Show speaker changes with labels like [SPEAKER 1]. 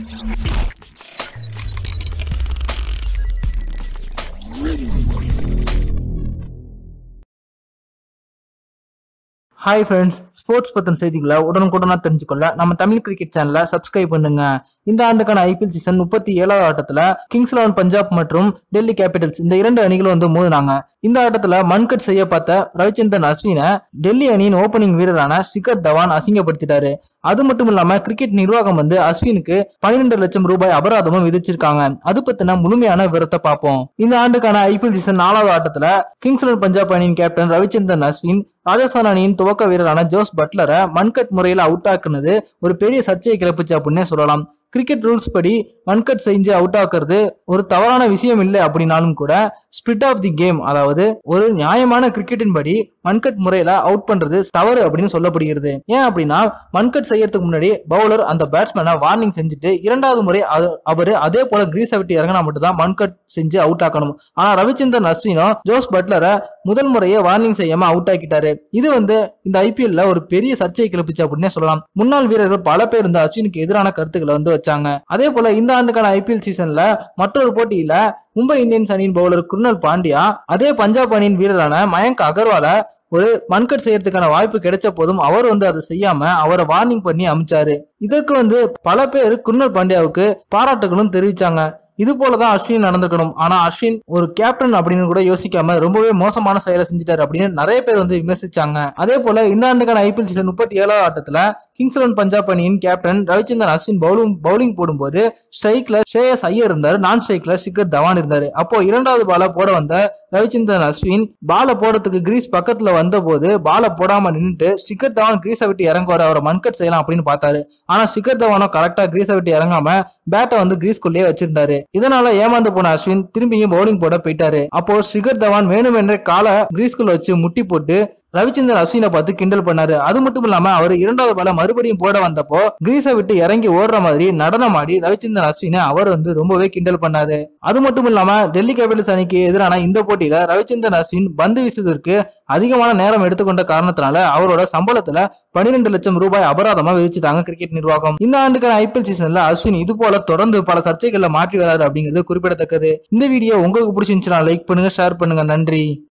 [SPEAKER 1] hi friends sports பத்தின செய்திகளை உடனுக்குடனா தெரிஞ்சுக்கொள்ள நம்ம தமிழ் கிரிக்கெட் சேனலை சப்ஸ்கிரைப் பண்ணுங்க இந்த ஆண்டுக்கான ஐபிஎல் சீசன் முப்பத்தி ஏழாவது ஆட்டத்துல கிங்ஸ் லெவன் பஞ்சாப் மற்றும் டெல்லி கேபிட்டல்ஸ் இந்த இரண்டு அணிகளும் வந்து மோதினாங்க இந்த ஆட்டத்துல மன்கட் செய்ய பார்த்த ரவிச்சந்திரன் அஸ்வினை டெல்லி அணியின் ஓபனிங் வீரரான சிகர் தவான் அசிங்கப்படுத்திட்டாரு அது மட்டும் இல்லாம கிரிக்கெட் நிர்வாகம் வந்து அஸ்வினுக்கு பன்னிரெண்டு லட்சம் ரூபாய் அபராதமும் விதிச்சிருக்காங்க அது பத்தின முழுமையான விவரத்தை பார்ப்போம் இந்த ஆண்டுக்கான ஐபிஎல் சீசன் நாலாவது ஆட்டத்துல கிங்ஸ் லெவன் பஞ்சாப் அணியின் கேப்டன் ரவிச்சந்திரன் அஸ்வின் ராஜஸ்தான் அணியின் துவக்க வீரரான ஜோஸ் பட்லரை மன்கட் முறையில் அவுட் ஆக்குனது ஒரு பெரிய சர்ச்சையை கிளப்பிச்சு அப்படின்னே சொல்லலாம் கிரிக்கெட் ரூல்ஸ் படி மன்கட் செஞ்சு அவுட் ஆக்குறது ஒரு தவறான விஷயம் இல்லை அப்படின்னாலும் கூட ஸ்பிரிட் ஆஃப் தி கேம் அதாவது ஒரு நியாயமான கிரிக்கெட்டின் படி மன்கட் முறையில அவுட் பண்றது தவறு அப்படின்னு சொல்லப்படுகிறது ஏன் அப்படின்னா மன்கட் செய்யறதுக்கு முன்னாடி பவுலர் அந்த பேட்ஸ்மேனை வார்னிங் செஞ்சுட்டு இரண்டாவது முறை அது- அவரு அதே போல கிரீஸை விட்டு இறங்கினா மட்டும்தான் மன்கட் செஞ்சு அவுட் ஆக்கணும் ஆனா ரவிச்சந்திரன் அஸ்வினும் ஜோஸ் பட்லரை முதல் முறையே வார்னிங் செய்யாம அவுட் ஆக்கிட்டாரு இது வந்து இந்த ஐபிஎல்ல ஒரு பெரிய சர்ச்சையை கிளப்பிச்சு அப்படின்னே சொல்லலாம் முன்னாள் வீரர்கள் பல பேர் இந்த அஸ்வினுக்கு எதிரான கருத்துக்களை வந்து வச்சாங்க அதே போல இந்த ஆண்டுக்கான ஐபிஎல் சீசன்ல மற்றொரு போட்டியில மும்பை இந்தியன்ஸ் அணியின் பவுலர் குருணல் பாண்டியா அதே பஞ்சாப் அணியின் வீரரான மயங்க் அகர்வால ஒரு மன்கட் செய்யறதுக்கான வாய்ப்பு கிடைச்ச போதும் அவர் வந்து அதை செய்யாம அவரை வார்னிங் பண்ணி அமிச்சாரு இதற்கு வந்து பல பேர் குருணல் பாண்டியாவுக்கு பாராட்டுகளும் தெரிவிச்சாங்க இது போலதான் அஸ்வின் நடந்துக்கணும் ஆனா அஸ்வின் ஒரு கேப்டன் அப்படின்னு கூட யோசிக்காம ரொம்பவே மோசமான செயலை செஞ்சுட்டாரு அப்படின்னு நிறைய பேர் வந்து விமர்சிச்சாங்க அதே போல இந்த ஆண்டுக்கான ஐபிஎல் சீசன் முப்பத்தி ஏழாவது ஆட்டத்துல கிங்ஸ் லெவன் பஞ்சாப் அணியின் captain Ravichandran Ashwin bowling bowling போடும்போது ஸ்ட்ரைக்ல ஸ்ரேயஸ் ஐயர் இருந்தாரு நான் ஸ்ட்ரைக்ல சிக்கர் தவான் இருந்தாரு அப்போ இரண்டாவது பால போட வந்த ரவிச்சந்திரன் அஸ்வின் பால போடுறதுக்கு கிரீஸ் பக்கத்துல வந்த போது பால போடாம நின்னுட்டு சிக்கர் தவான் கிரீஸை விட்டு இறங்குவாரு அவரை மன்கட் செய்யலாம் அப்படின்னு பார்த்தாரு ஆனா சிக்கர் தவானோ கரெக்டா கிரீஸை விட்டு இறங்காம பேட்டை வந்து கிரீஸ்குள்ளேயே வச்சிருந்தாரு இதனால ஏமாந்து போன அஸ்வின் திரும்பியும் பவுலிங் போட போயிட்டாரு அப்போ சிகர் தவான் வேணுமென்றே காலை கிரீஸ்குள்ள வச்சு முட்டி போட்டு ரவிச்சந்திரன் அஸ்வினை பார்த்து கிண்டல் பண்ணாரு அது மட்டும் இல்லாம அவர் இரண்டாவது பால மறுபடியும் போட வந்தப்போ கிரீஸை விட்டு இறங்கி ஓடுற மாதிரி நடனம் ஆடி ரவிச்சந்திரன் அஸ்வினை அவர் வந்து ரொம்பவே கிண்டல் பண்ணாரு அது மட்டும் இல்லாம டெல்லி கேபிட்டல்ஸ் அணிக்கு எதிரான இந்த போட்டியில ரவிச்சந்திரன் அஸ்வின் பந்து வீசுவதற்கு அதிகமான நேரம் எடுத்துக்கொண்ட காரணத்தினால அவரோட சம்பளத்துல பன்னிரெண்டு லட்சம் ரூபாய் அபராதமா விதிச்சிட்டாங்க கிரிக்கெட் நிர்வாகம் இந்த ஆண்டுக்கான ஐபிஎல் சீசன்ல அஸ்வின் இது போல தொடர்ந்து பல சர்ச்சைகள்ல மாற்றி வராரு அப்படிங்கிறது குறிப்பிடத்தக்கது இந்த வீடியோ உங்களுக்கு பிடிச்சிருந்துச்சுன்னா லைக் பண்ணுங்க ஷேர் பண்ணுங்க நன்றி